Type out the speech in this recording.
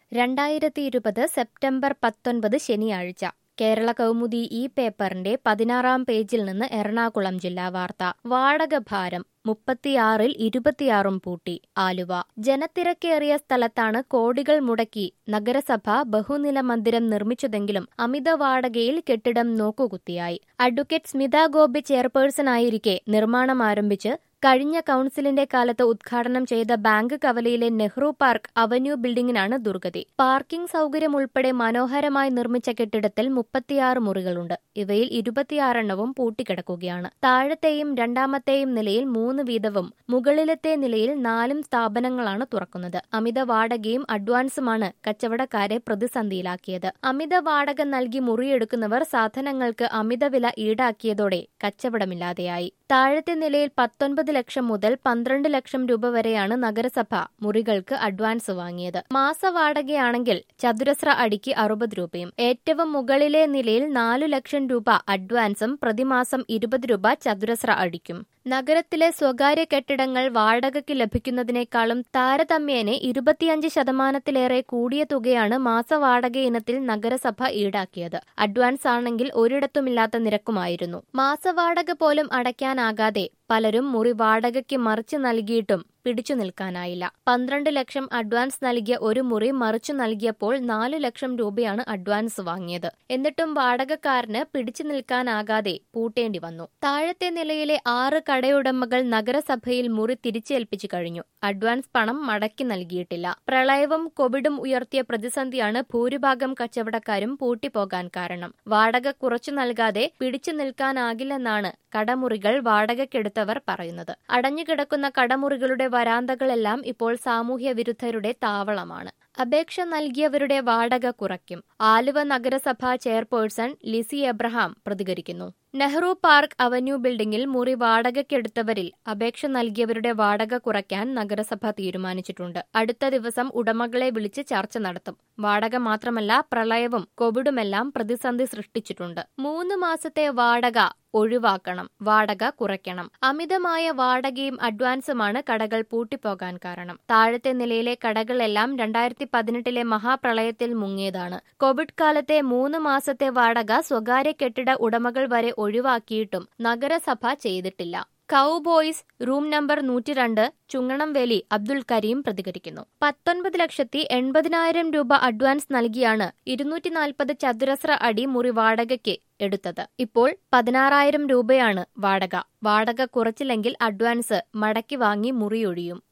രണ്ടായിരത്തി ഇരുപത് സെപ്റ്റംബർ പത്തൊൻപത് ശനിയാഴ്ച കേരള കൗമുദി ഈ പേപ്പറിന്റെ പതിനാറാം പേജിൽ നിന്ന് എറണാകുളം ജില്ലാ വാർത്ത വാടക ഭാരം മുപ്പത്തിയാറിൽ ഇരുപത്തിയാറും പൂട്ടി ആലുവ ജനത്തിരക്കേറിയ സ്ഥലത്താണ് കോടികൾ മുടക്കി നഗരസഭ ബഹുനില മന്ദിരം നിർമ്മിച്ചതെങ്കിലും അമിത വാടകയിൽ കെട്ടിടം നോക്കുകുത്തിയായി അഡ്വക്കേറ്റ് സ്മിത ഗോപി ചെയർപേഴ്സണായിരിക്കെ നിർമ്മാണം ആരംഭിച്ച് കഴിഞ്ഞ കൌൺസിലിന്റെ കാലത്ത് ഉദ്ഘാടനം ചെയ്ത ബാങ്ക് കവലയിലെ നെഹ്റു പാർക്ക് അവന്യൂ ബിൽഡിംഗിനാണ് ദുർഗതി പാർക്കിംഗ് സൗകര്യം ഉൾപ്പെടെ മനോഹരമായി നിർമ്മിച്ച കെട്ടിടത്തിൽ മുപ്പത്തിയാറ് മുറികളുണ്ട് ഇവയിൽ ഇരുപത്തിയാറെണ്ണവും പൂട്ടിക്കിടക്കുകയാണ് താഴത്തെയും രണ്ടാമത്തെയും നിലയിൽ മൂന്ന് വീതവും മുകളിലത്തെ നിലയിൽ നാലും സ്ഥാപനങ്ങളാണ് തുറക്കുന്നത് അമിത വാടകയും അഡ്വാൻസുമാണ് കച്ചവടക്കാരെ പ്രതിസന്ധിയിലാക്കിയത് അമിത വാടക നൽകി മുറിയെടുക്കുന്നവർ സാധനങ്ങൾക്ക് അമിതവില ഈടാക്കിയതോടെ കച്ചവടമില്ലാതെയായി താഴത്തെ നിലയിൽ പത്തൊൻപത് ലക്ഷം മുതൽ പന്ത്രണ്ട് ലക്ഷം രൂപ വരെയാണ് നഗരസഭ മുറികൾക്ക് അഡ്വാൻസ് വാങ്ങിയത് മാസവാടകയാണെങ്കിൽ ചതുരശ്ര അടിക്ക് അറുപത് രൂപയും ഏറ്റവും മുകളിലെ നിലയിൽ നാലു ലക്ഷം രൂപ അഡ്വാൻസും പ്രതിമാസം ഇരുപത് രൂപ ചതുരശ്ര അടിക്കും നഗരത്തിലെ സ്വകാര്യ കെട്ടിടങ്ങൾ വാടകയ്ക്ക് ലഭിക്കുന്നതിനേക്കാളും താരതമ്യേനെ ഇരുപത്തിയഞ്ച് ശതമാനത്തിലേറെ കൂടിയ തുകയാണ് മാസവാടക ഇനത്തിൽ നഗരസഭ ഈടാക്കിയത് അഡ്വാൻസ് ആണെങ്കിൽ ഒരിടത്തുമില്ലാത്ത നിരക്കുമായിരുന്നു മാസവാടക പോലും അടയ്ക്കാനാകാതെ പലരും മുറി വാടകയ്ക്ക് മറിച്ചു നൽകിയിട്ടും പിടിച്ചു നിൽക്കാനായില്ല പന്ത്രണ്ട് ലക്ഷം അഡ്വാൻസ് നൽകിയ ഒരു മുറി മറിച്ചു നൽകിയപ്പോൾ നാലു ലക്ഷം രൂപയാണ് അഡ്വാൻസ് വാങ്ങിയത് എന്നിട്ടും വാടകക്കാരന് പിടിച്ചു നിൽക്കാനാകാതെ പൂട്ടേണ്ടി വന്നു താഴത്തെ നിലയിലെ ആറ് കടയുടമകൾ നഗരസഭയിൽ മുറി തിരിച്ചേൽപ്പിച്ചു കഴിഞ്ഞു അഡ്വാൻസ് പണം മടക്കി നൽകിയിട്ടില്ല പ്രളയവും കോവിഡും ഉയർത്തിയ പ്രതിസന്ധിയാണ് ഭൂരിഭാഗം കച്ചവടക്കാരും പൂട്ടിപ്പോകാൻ കാരണം വാടക കുറച്ചു നൽകാതെ പിടിച്ചു നിൽക്കാനാകില്ലെന്നാണ് കടമുറികൾ വാടകയ്ക്കെടുത്തവർ പറയുന്നത് അടഞ്ഞുകിടക്കുന്ന കടമുറികളുടെ വരാന്തകളെല്ലാം ഇപ്പോൾ സാമൂഹ്യ വിരുദ്ധരുടെ താവളമാണ് അപേക്ഷ നൽകിയവരുടെ വാടക കുറയ്ക്കും ആലുവ നഗരസഭാ ചെയർപേഴ്സൺ ലിസി എബ്രഹാം പ്രതികരിക്കുന്നു നെഹ്റു പാർക്ക് അവന്യൂ ബിൽഡിംഗിൽ മുറി വാടകയ്ക്കെടുത്തവരിൽ അപേക്ഷ നൽകിയവരുടെ വാടക കുറയ്ക്കാൻ നഗരസഭ തീരുമാനിച്ചിട്ടുണ്ട് അടുത്ത ദിവസം ഉടമകളെ വിളിച്ച് ചർച്ച നടത്തും വാടക മാത്രമല്ല പ്രളയവും കോവിഡുമെല്ലാം പ്രതിസന്ധി സൃഷ്ടിച്ചിട്ടുണ്ട് മൂന്ന് മാസത്തെ വാടക ഒഴിവാക്കണം വാടക കുറയ്ക്കണം അമിതമായ വാടകയും അഡ്വാൻസുമാണ് കടകൾ പൂട്ടിപ്പോകാൻ കാരണം താഴത്തെ നിലയിലെ കടകളെല്ലാം രണ്ടായിരത്തി പതിനെട്ടിലെ മഹാപ്രളയത്തിൽ മുങ്ങിയതാണ് കോവിഡ് കാലത്തെ മൂന്ന് മാസത്തെ വാടക സ്വകാര്യ കെട്ടിട ഉടമകൾ വരെ ഒഴിവാക്കിയിട്ടും നഗരസഭ ചെയ്തിട്ടില്ല കൌബോയ്സ് റൂം നമ്പർ നൂറ്റിരണ്ട് ചുങ്ങണംവേലി അബ്ദുൽ കരീം പ്രതികരിക്കുന്നു പത്തൊൻപത് ലക്ഷത്തി എൺപതിനായിരം രൂപ അഡ്വാൻസ് നൽകിയാണ് ഇരുന്നൂറ്റി നാൽപ്പത് ചതുരശ്ര അടി മുറി വാടകയ്ക്ക് എടുത്തത് ഇപ്പോൾ പതിനാറായിരം രൂപയാണ് വാടക വാടക കുറച്ചില്ലെങ്കിൽ അഡ്വാൻസ് മടക്കി വാങ്ങി മുറിയൊഴിയും